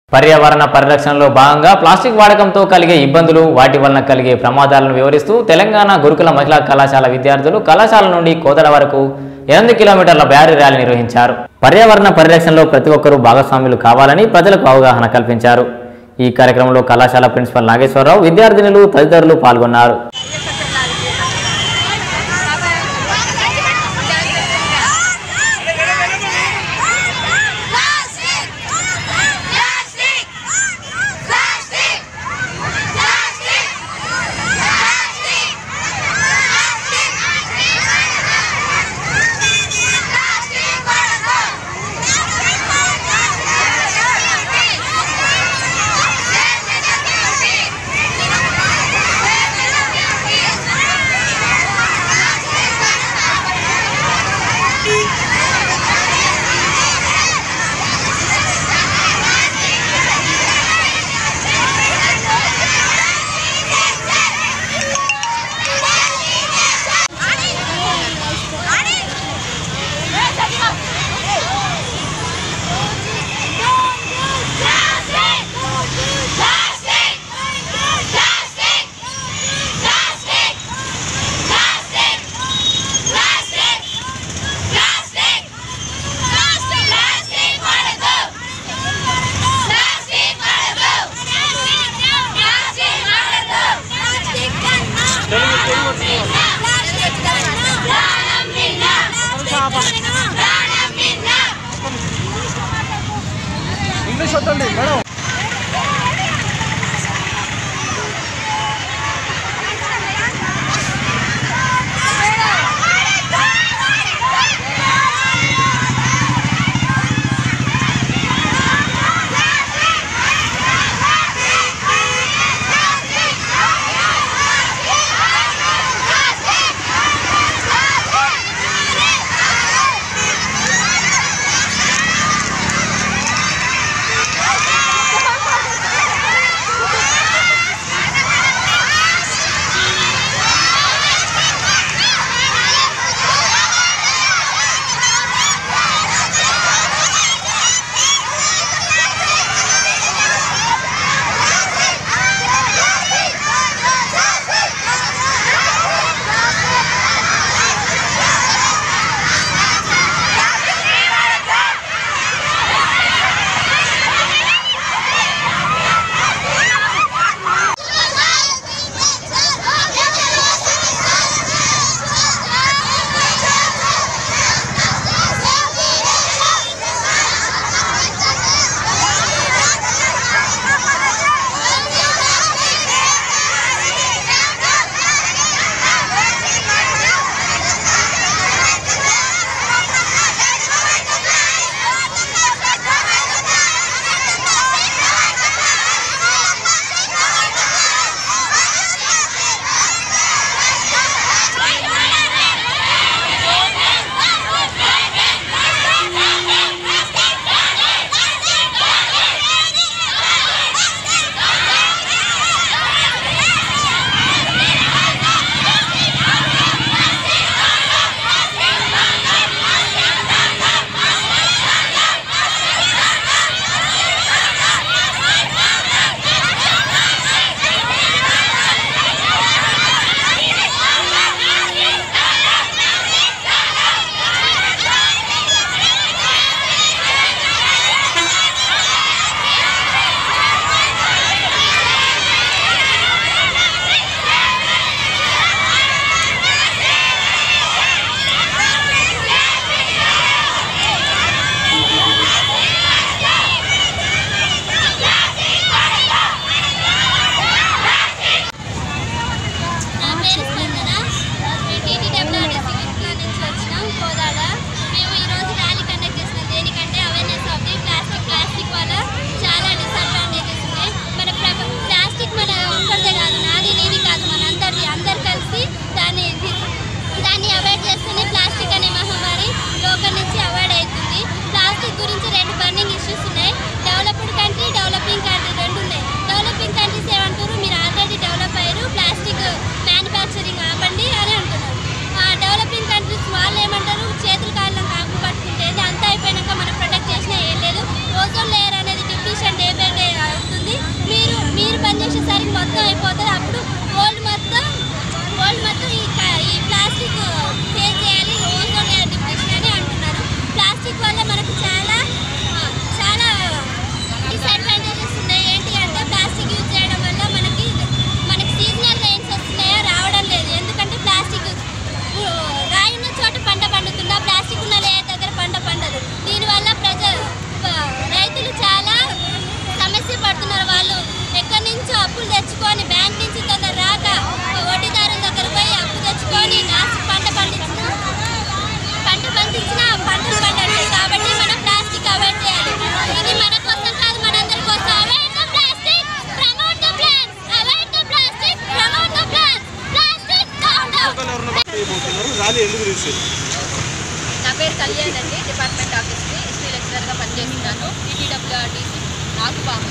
పర్యావరణ పరిరక్షణలో భాగంగా ప్లాస్టిక్ వాడకంతో కలిగే ఇబ్బందులు వాటి వలన కలిగే ప్రమాదాలను వివరిస్తూ తెలంగాణ గురుకుల మహిళా కళాశాల విద్యార్థులు కళాశాల నుండి కోతడ వరకు ఎనిమిది కిలోమీటర్ల బ్యారీ ర్యాలీ నిర్వహించారు పర్యావరణ పరిరక్షణలో ప్రతి ఒక్కరూ భాగస్వాములు కావాలని ప్రజలకు అవగాహన కల్పించారు ఈ కార్యక్రమంలో కళాశాల ప్రిన్సిపల్ నాగేశ్వరరావు విద్యార్థినులు తదితరులు పాల్గొన్నారు Plastic! Plastic! Plastic! Plastic! Plastic! Plastic కొరకు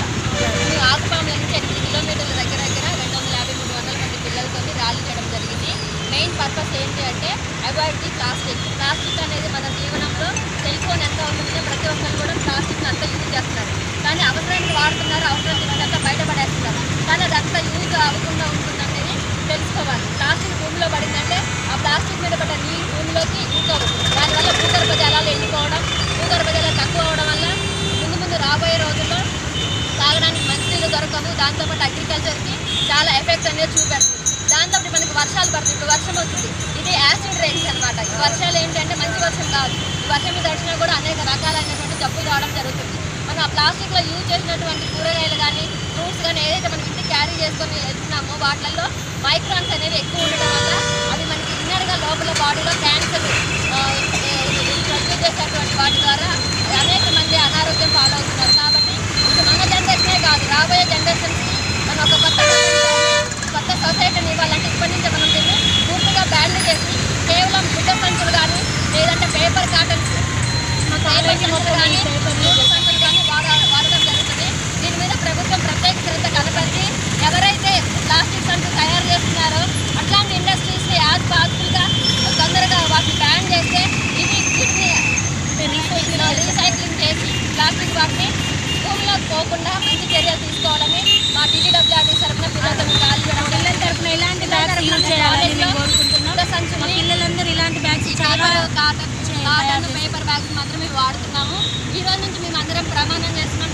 మేము ఆకుపాముల నుంచి ఎనిమిది కిలోమీటర్ల దగ్గర దగ్గర రెండు వందల యాభై మూడు వందల మంది పిల్లలతో ర్యాలీ చేయడం జరిగింది మెయిన్ పర్పస్ ఏంటి అంటే అవాయిడ్ ది ప్లాస్టిక్ ప్లాస్టిక్ అనేది మన జీవనంలో సెల్ ఫోన్ ఎంత అవుతుందో ప్రతి ఒక్కరు కూడా ప్లాస్టిక్ అంతా యూజ్ చేస్తున్నారు కానీ అవసరానికి వాడుతున్నారు అవసరం అంతా బయటపడేస్తున్నారు కానీ అదంతా యూజ్ అవ్వకుండా ఉంటుందనేది తెలుసుకోవాలి ప్లాస్టిక్ భూమిలో పడిందంటే ఆ ప్లాస్టిక్ మీద పడ్డ నీరు భూమిలోకి ఇంకోవు దానివల్ల భూగర్భ జలాలు ఎండిపోవడం భూగర్భ జలాలు తక్కువ అవడం వల్ల ముందు ముందు రాబోయే రోజుల్లో తాగడానికి మంచినీళ్ళు దొరకవు దాంతోపాటు అగ్రికల్చర్కి చాలా ఎఫెక్ట్ అనేది చూపెడుతుంది దాంతో మనకి వర్షాలు పడుతుంది ఇప్పుడు వర్షం వస్తుంది ఇది యాసిడ్ రైన్స్ అనమాట ఈ వర్షాలు ఏంటంటే మంచి వర్షం కాదు ఈ వర్షం మీద వచ్చినా కూడా అనేక రకాలైనటువంటి జబ్బులు రావడం జరుగుతుంది మనం ఆ ప్లాస్టిక్లో యూజ్ చేసినటువంటి కూరగాయలు కానీ ఫ్రూట్స్ కానీ ఏదైతే మనం ఇంటికి క్యారీ చేసుకొని వెళ్తున్నామో వాటిల్లో మైక్రాన్స్ అనేవి ఎక్కువ ఉండడం వల్ల అవి మనకి ఇన్నర్గా లోపల బాడీలో క్యాన్సర్ ప్రొడ్యూస్ చేసేటువంటి వాటి ద్వారా అనేక మంది అనారోగ్యం పాలవుతున్నారు కాబట్టి ఇది మన జనరేషనే కాదు రాబోయే జనరేషన్కి మనం ఒక కొత్త కొత్త సొసైటీని ఇవ్వాలంటే ఇప్పటి నుంచే మనం దీన్ని పూర్తిగా బ్యాన్ చేసి కేవలం గుడ్డ సంచులు కానీ లేదంటే పేపర్ కాటన్స్ పేపర్ సంచులు కానీ జూట్ సంచులు కానీ వాడ వాడడం జరుగుతుంది దీని మీద ప్రభుత్వం ప్రత్యేక శ్రద్ధ కనపరిచి ఎవరైతే ప్లాస్టిక్ సంచులు తయారు చేస్తున్నారో అట్లాంటి ఇండస్ట్రీస్ని యాజ్ పాసిబుల్గా తొందరగా వాటిని బ్యాన్ చేస్తే ఇవి వీటిని రీసైక్లింగ్ రీసైక్లింగ్ చేసి ప్లాస్టిక్ వాటిని భూమిలో పోకుండా మంచి చర్యలు తీసుకోవాలని మా టీడీడబ్ల్యూఆర్టీ తరఫున పిల్లలతో కాల్ చేయడం పిల్లల తరపున ఇలాంటి బ్యాగ్స్ యూజ్ చేయాలని మేము కోరుకుంటున్నాం గుడ్డ సంచులు మా పిల్లలందరూ ఇలాంటి బ్యాగ్స్ చాలా paper cotton cotton paper bags మాత్రమే వాడుతున్నాము ఈ రోజు నుంచి మేము అందరం ప్రమాణం చేస్తున్నాం